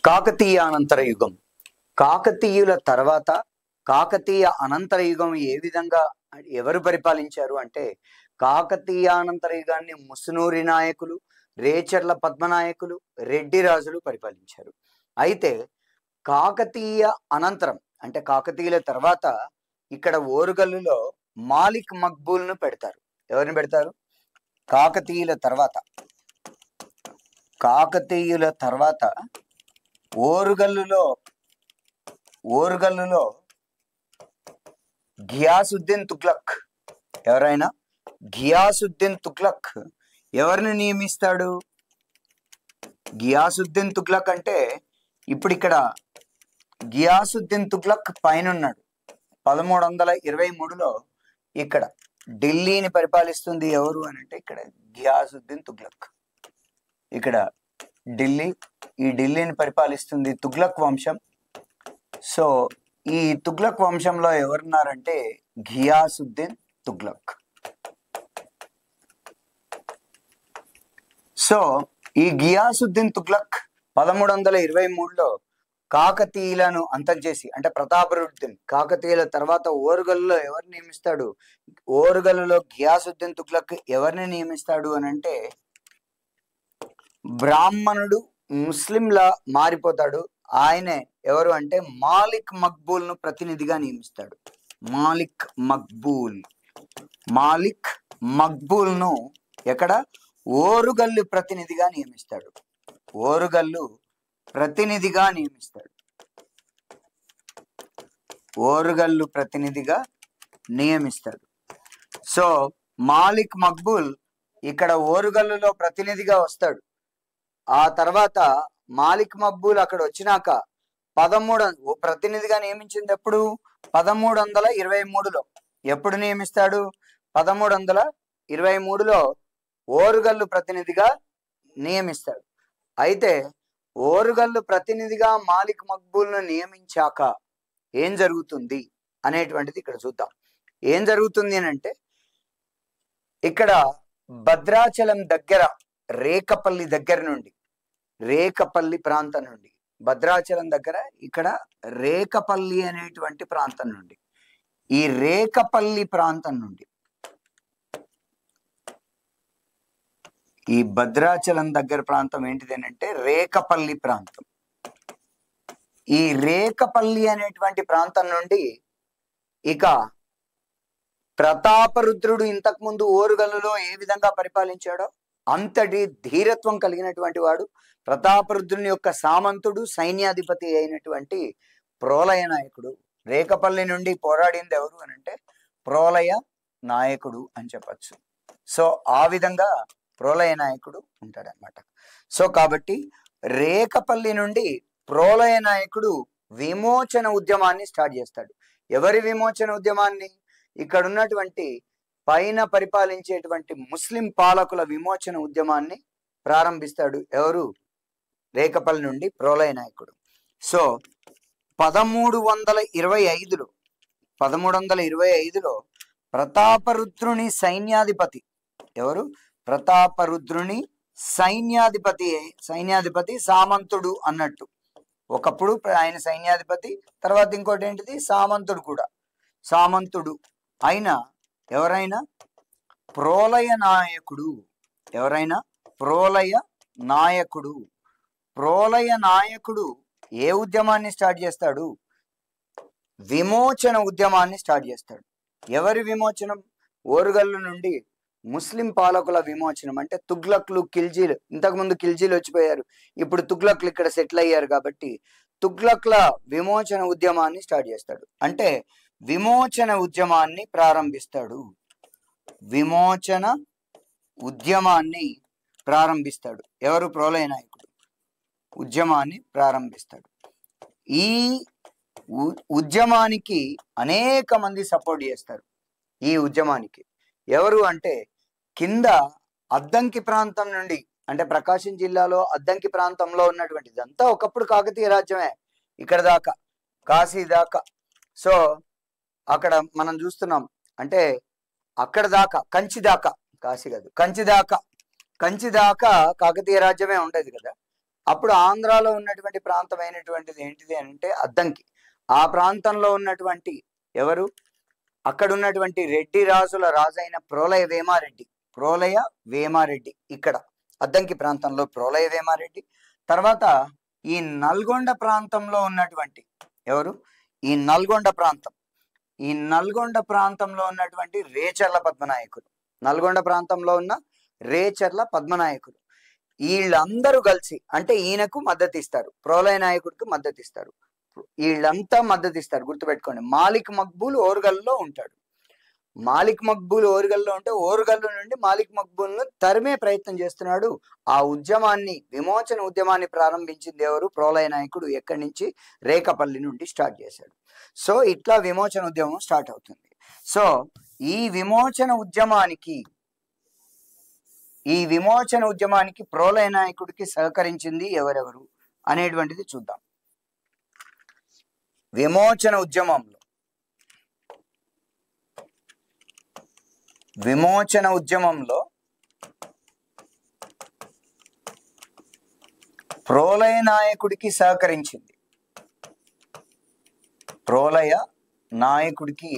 కాకతీయ అనంతర యుగం కాకతీయుల తర్వాత కాకతీయ అనంతర యుగం ఏ విధంగా ఎవరు పరిపాలించారు అంటే కాకతీయ అనంతర యుగాన్ని ముసునూరి నాయకులు రేచర్ల పద్మనాయకులు రెడ్డి రాజులు పరిపాలించారు అయితే కాకతీయ అనంతరం అంటే కాకతీయుల తర్వాత ఇక్కడ ఓరుగల్లులో మాలిక్ మక్బూల్ను పెడతారు ఎవరిని పెడతారు కాకతీయుల తర్వాత కాకతీయుల తర్వాత ఓరుగల్లులో ఓరుగల్లులో ఘియాసుద్దీన్ తుగ్లక్ ఎవరైనా ఘియాసుద్దీన్ తుగ్లక్ ఎవరిని నియమిస్తాడు ఘియాసుద్దీన్ తుగ్లక్ అంటే ఇప్పుడు ఇక్కడ ఘియాసుద్దీన్ తుగ్లక్ పైన ఉన్నాడు పదమూడు వందల ఇరవై మూడులో ఇక్కడ ఢిల్లీని పరిపాలిస్తుంది ఎవరు అని అంటే ఇక్కడ ఘియాసుద్దీన్ తుగ్లక్ ఇక్కడ ఢిల్లీ ఈ ఢిల్లీని పరిపాలిస్తుంది తుగ్లక్ వంశం సో ఈ తుగ్లక్ వంశంలో ఎవరున్నారంటే ఘియాసుద్దీన్ తుగ్లక్ సో ఈ ఘియాసుద్దీన్ తుగ్లక్ పదమూడు వందల ఇరవై మూడులో కాకతీయులను అంతం చేసి అంటే ప్రతాపరుద్దీన్ కాకతీయుల తర్వాత ఓరుగల్లులో ఎవరు నియమిస్తాడు ఓరుగల్లులో ఘియాసుద్దీన్ తుగ్లక్ ఎవరిని నియమిస్తాడు అని అంటే బ్రాహ్మణుడు ముస్లింలా మారిపోతాడు ఆయనే ఎవరు అంటే మాలిక్ మక్బూల్ ను ప్రతినిధిగా నియమిస్తాడు మాలిక్ మక్బూల్ మాలిక్ మక్బూల్ ను ఎక్కడ ఓరుగల్లు ప్రతినిధిగా నియమిస్తాడు ఓరుగల్లు ప్రతినిధిగా నియమిస్తాడు ఓరుగల్లు ప్రతినిధిగా నియమిస్తాడు సో మాలిక్ మక్బూల్ ఇక్కడ ఓరుగల్లులో ప్రతినిధిగా వస్తాడు ఆ తర్వాత మాలిక్ మక్బూల్ అక్కడ వచ్చినాక పదమూడు ఓ ప్రతినిధిగా నియమించింది ఎప్పుడు పదమూడు వందల ఇరవై మూడులో ఎప్పుడు నియమిస్తాడు పదమూడు వందల ఇరవై మూడులో ఓరుగల్లు ప్రతినిధిగా నియమిస్తాడు అయితే ఓరుగల్లు ప్రతినిధిగా మాలిక్ మక్బూల్ను నియమించాక ఏం జరుగుతుంది అనేటువంటిది ఇక్కడ చూద్దాం ఏం జరుగుతుంది అని అంటే ఇక్కడ భద్రాచలం దగ్గర రేకపల్లి దగ్గర నుండి రేకపల్లి ప్రాంతం నుండి భద్రాచలం దగ్గర ఇక్కడ రేకపల్లి అనేటువంటి ప్రాంతం నుండి ఈ రేకపల్లి ప్రాంతం నుండి ఈ భద్రాచలం దగ్గర ప్రాంతం ఏంటిది అని అంటే రేకపల్లి ప్రాంతం ఈ రేకపల్లి అనేటువంటి ప్రాంతం నుండి ఇక ప్రతాపరుద్రుడు ఇంతకుముందు ఓరుగల్లులో ఏ విధంగా పరిపాలించాడో అంతటి ధీరత్వం కలిగినటువంటి వాడు ప్రతాపరుద్రుని యొక్క సామంతుడు సైన్యాధిపతి అయినటువంటి ప్రోలయ నాయకుడు రేకపల్లి నుండి పోరాడింది ఎవరు అని అంటే ప్రోలయ నాయకుడు అని చెప్పచ్చు సో ఆ విధంగా ప్రోలయ నాయకుడు ఉంటాడనమాట సో కాబట్టి రేకపల్లి నుండి ప్రోలయ నాయకుడు విమోచన ఉద్యమాన్ని స్టార్ట్ చేస్తాడు ఎవరి విమోచన ఉద్యమాన్ని ఇక్కడ ఉన్నటువంటి పైన పరిపాలించేటువంటి ముస్లిం పాలకుల విమోచన ఉద్యమాన్ని ప్రారంభిస్తాడు ఎవరు రేకపల్లి నుండి ప్రోలయ నాయకుడు సో పదమూడు వందల ఇరవై ఐదులో పదమూడు వందల ఇరవై ఐదులో ప్రతాపరుద్రుని సైన్యాధిపతి ఎవరు ప్రతాపరుద్రుని సైన్యాధిపతి సైన్యాధిపతి సామంతుడు అన్నట్టు ఒకప్పుడు ఆయన సైన్యాధిపతి తర్వాత ఇంకోటి ఏంటిది సామంతుడు కూడా సామంతుడు అయినా ఎవరైనా ప్రోలయ నాయకుడు ఎవరైనా ప్రోలయ నాయకుడు ప్రోలయ నాయకుడు ఏ ఉద్యమాన్ని స్టార్ట్ చేస్తాడు విమోచన ఉద్యమాన్ని స్టార్ట్ చేస్తాడు ఎవరి విమోచనం ఓరుగల్లు నుండి ముస్లిం పాలకుల విమోచనం అంటే తుగ్లక్లు కిల్జీలు ఇంతకుముందు కిల్జీలు వచ్చిపోయారు ఇప్పుడు తుగ్లక్లు ఇక్కడ సెటిల్ అయ్యారు కాబట్టి తుగ్లక్ల విమోచన ఉద్యమాన్ని స్టార్ట్ చేస్తాడు అంటే విమోచన ఉద్యమాన్ని ప్రారంభిస్తాడు విమోచన ఉద్యమాన్ని ప్రారంభిస్తాడు ఎవరు ప్రోలయ నాయకుడు ఉద్యమాన్ని ప్రారంభిస్తాడు ఈ ఉద్యమానికి అనేక మంది సపోర్ట్ చేస్తారు ఈ ఉద్యమానికి ఎవరు అంటే కింద అద్దంకి ప్రాంతం నుండి అంటే ప్రకాశం జిల్లాలో అద్దంకి ప్రాంతంలో ఉన్నటువంటి ఇదంతా ఒకప్పుడు కాకతీయ రాజ్యమే ఇక్కడ దాకా కాశీ దాకా సో అక్కడ మనం చూస్తున్నాం అంటే అక్కడ దాకా కంచి దాకా కాశీ కాదు కంచి దాకా కంచి దాకా కాకతీయ రాజ్యమే ఉండేది కదా అప్పుడు ఆంధ్రాలో ఉన్నటువంటి ప్రాంతం అయినటువంటిది ఏంటిది అంటే అద్దంకి ఆ ప్రాంతంలో ఉన్నటువంటి ఎవరు అక్కడ ఉన్నటువంటి రెడ్డి రాజుల రాజైన ప్రోలయ వేమారెడ్డి ప్రోలయ వేమారెడ్డి ఇక్కడ అద్దంకి ప్రాంతంలో ప్రోలయ వేమారెడ్డి తర్వాత ఈ నల్గొండ ప్రాంతంలో ఉన్నటువంటి ఎవరు ఈ నల్గొండ ప్రాంతం ఈ నల్గొండ ప్రాంతంలో ఉన్నటువంటి రేచర్ల పద్మనాయకులు నల్గొండ ప్రాంతంలో ఉన్న రేచర్ల పద్మనాయకులు వీళ్ళందరూ కలిసి అంటే ఈయనకు మద్దతు ఇస్తారు ప్రోలయ నాయకుడికి మద్దతు ఇస్తారు వీళ్ళంతా మద్దతు ఇస్తారు గుర్తుపెట్టుకోండి మాలిక్ మక్బూల్ ఓరుగల్లో ఉంటాడు మాలిక్ మక్బూల్ ఓరుగల్లో ఉంటే ఓరుగల్లు నుండి మాలిక్ మక్బూల్ను తరిమే ప్రయత్నం చేస్తున్నాడు ఆ ఉద్యమాన్ని విమోచన ఉద్యమాన్ని ప్రారంభించింది ఎవరు ప్రోలయ నాయకుడు ఎక్కడి నుంచి రేకపల్లి నుండి స్టార్ట్ చేశాడు సో ఇట్లా విమోచన ఉద్యమం స్టార్ట్ అవుతుంది సో ఈ విమోచన ఉద్యమానికి ఈ విమోచన ఉద్యమానికి ప్రోలయ నాయకుడికి సహకరించింది ఎవరెవరు అనేటువంటిది చూద్దాం విమోచన ఉద్యమంలో విమోచన ఉద్యమంలో ప్రోలయ నాయకుడికి సహకరించింది ప్రోలయ నాయకుడికి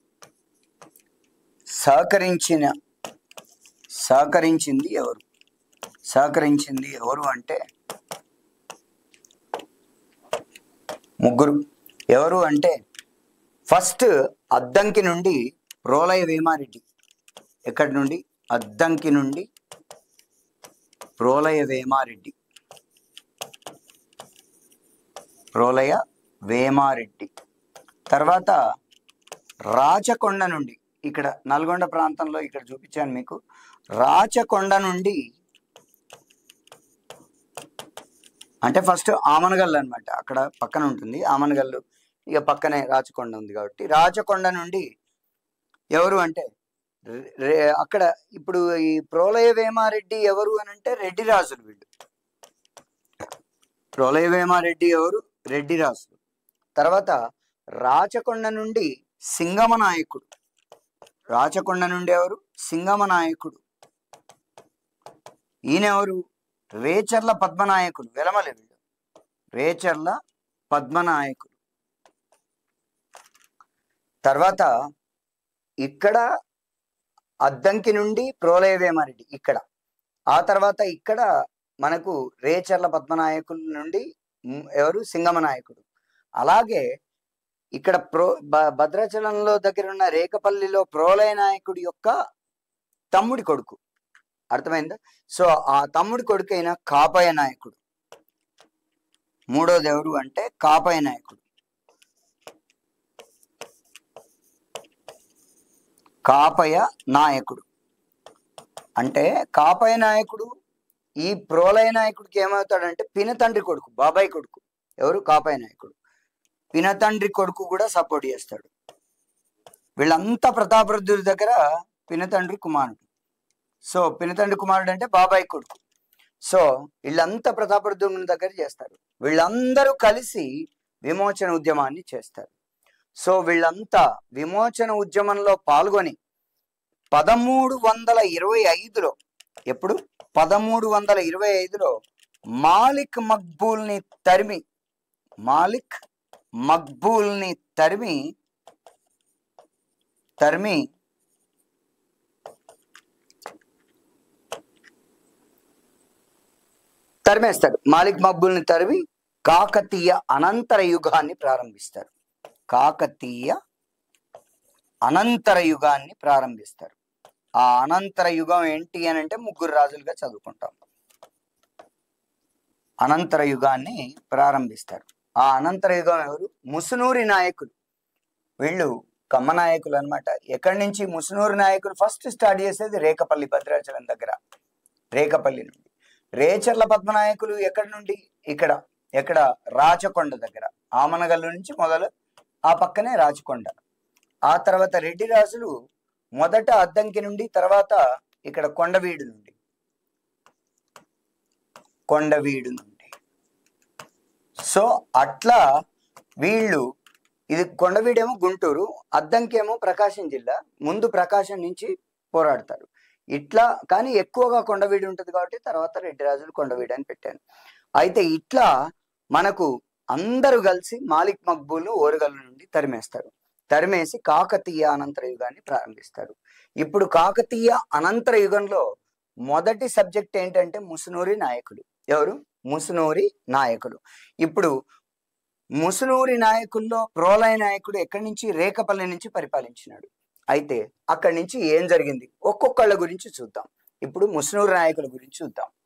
సహకరించిన సహకరించింది ఎవరు సహకరించింది ఎవరు అంటే ముగ్గురు ఎవరు అంటే ఫస్ట్ అద్దంకి నుండి ప్రోలయ వేమారెడ్డి ఎక్కడి నుండి అద్దంకి నుండి ప్రోలయ వేమారెడ్డి ప్రోలయ వేమారెడ్డి తర్వాత రాచకొండ నుండి ఇక్కడ నల్గొండ ప్రాంతంలో ఇక్కడ చూపించాను మీకు రాచకొండ నుండి అంటే ఫస్ట్ ఆమనగల్లు అన్నమాట అక్కడ పక్కన ఉంటుంది ఆమనగల్లు ఇక పక్కనే రాచకొండ ఉంది కాబట్టి రాచకొండ నుండి ఎవరు అంటే రె- రె- అక్కడ ఇప్పుడు ఈ ప్రోలయ వేమారెడ్డి ఎవరు అని అంటే రెడ్డి రాజులు వీళ్ళు ప్రోలయ వేమారెడ్డి ఎవరు రెడ్డి రాజులు తర్వాత రాచకొండ నుండి సింగమ నాయకుడు రాచకొండ నుండి ఎవరు సింగమ నాయకుడు ఈయన ఎవరు రేచర్ల పద్మనాయకుడు వెలమలి వీళ్ళు రేచర్ల పద్మనాయకుడు తర్వాత ఇక్కడ అద్దంకి నుండి ప్రోలయ వేమారెడ్డి ఇక్కడ ఆ తర్వాత ఇక్కడ మనకు రేచర్ల పద్మనాయకుల నుండి మ్, ఎవరు సింగమ నాయకుడు అలాగే ఇక్కడ ప్రో భ- భద్రాచలంలో దగ్గర ఉన్న రేకపల్లిలో ప్రోలయ నాయకుడి యొక్క తమ్ముడి కొడుకు అర్థమైందా సో ఆ తమ్ముడి కొడుకు అయిన కాపయ నాయకుడు మూడోది ఎవరు అంటే కాపయ నాయకుడు కాపయ నాయకుడు అంటే కాపయ నాయకుడు ఈ ప్రోలయ నాయకుడికి ఏమవుతాడంటే పినతండ్రి కొడుకు బాబాయ్ కొడుకు ఎవరు కాపయ నాయకుడు పినతండ్రి కొడుకు కూడా సపోర్ట్ చేస్తాడు వీళ్ళంతా ప్రతాపరుద్రుడి దగ్గర పినతండ్రి కుమారుడు సో పినతండ్రి కుమారుడు అంటే బాబాయ్ కొడుకు సో వీళ్ళంతా ప్రతాపరుద్రుని దగ్గర చేస్తారు వీళ్ళందరూ కలిసి విమోచన ఉద్యమాన్ని చేస్తారు సో వీళ్ళంతా విమోచన ఉద్యమంలో పాల్గొని పదమూడు వందల ఇరవై ఐదులో ఎప్పుడు పదమూడు వందల ఇరవై ఐదులో మాలిక్ మక్బూల్ని తరిమి మాలిక్ మక్బూల్ని తరిమి తరిమి తరిమేస్తాడు మాలిక్ మక్బూల్ని తరిమి కాకతీయ అనంతర యుగాన్ని ప్రారంభిస్తారు కాకతీయ అనంతర యుగాన్ని ప్రారంభిస్తారు ఆ అనంతర యుగం ఏంటి అని అంటే ముగ్గురు రాజులుగా చదువుకుంటాం అనంతర యుగాన్ని ప్రారంభిస్తారు ఆ అనంతర యుగం ఎవరు ముసునూరి నాయకులు వీళ్ళు కమ్మ నాయకులు అన్నమాట ఎక్కడి నుంచి ముసునూరి నాయకులు ఫస్ట్ స్టార్ట్ చేసేది రేకపల్లి భద్రాచలం దగ్గర రేకపల్లి నుండి రేచర్ల పద్మనాయకులు ఎక్కడి నుండి ఇక్కడ ఎక్కడ రాచకొండ దగ్గర ఆమనగల్లు నుంచి మొదలు ఆ పక్కనే రాచకొండ ఆ తర్వాత రెడ్డి రాజులు మొదట అద్దంకి నుండి తర్వాత ఇక్కడ కొండవీడు నుండి కొండవీడు నుండి సో అట్లా వీళ్ళు ఇది కొండవీడేమో గుంటూరు అద్దంకేమో ప్రకాశం జిల్లా ముందు ప్రకాశం నుంచి పోరాడతారు ఇట్లా కానీ ఎక్కువగా కొండవీడు ఉంటుంది కాబట్టి తర్వాత రెడ్డి రాజులు కొండవీడు అని పెట్టాను అయితే ఇట్లా మనకు అందరూ కలిసి మాలిక్ మక్బూల్ ఓరుగల్ నుండి తరిమేస్తారు తరిమేసి కాకతీయ అనంతర యుగాన్ని ప్రారంభిస్తారు ఇప్పుడు కాకతీయ అనంతర యుగంలో మొదటి సబ్జెక్ట్ ఏంటంటే ముసునూరి నాయకుడు ఎవరు ముసునూరి నాయకుడు ఇప్పుడు ముసునూరి నాయకుల్లో ప్రోలయ నాయకుడు ఎక్కడి నుంచి రేకపల్లి నుంచి పరిపాలించినాడు అయితే అక్కడి నుంచి ఏం జరిగింది ఒక్కొక్కళ్ళ గురించి చూద్దాం ఇప్పుడు ముసునూరి నాయకుల గురించి చూద్దాం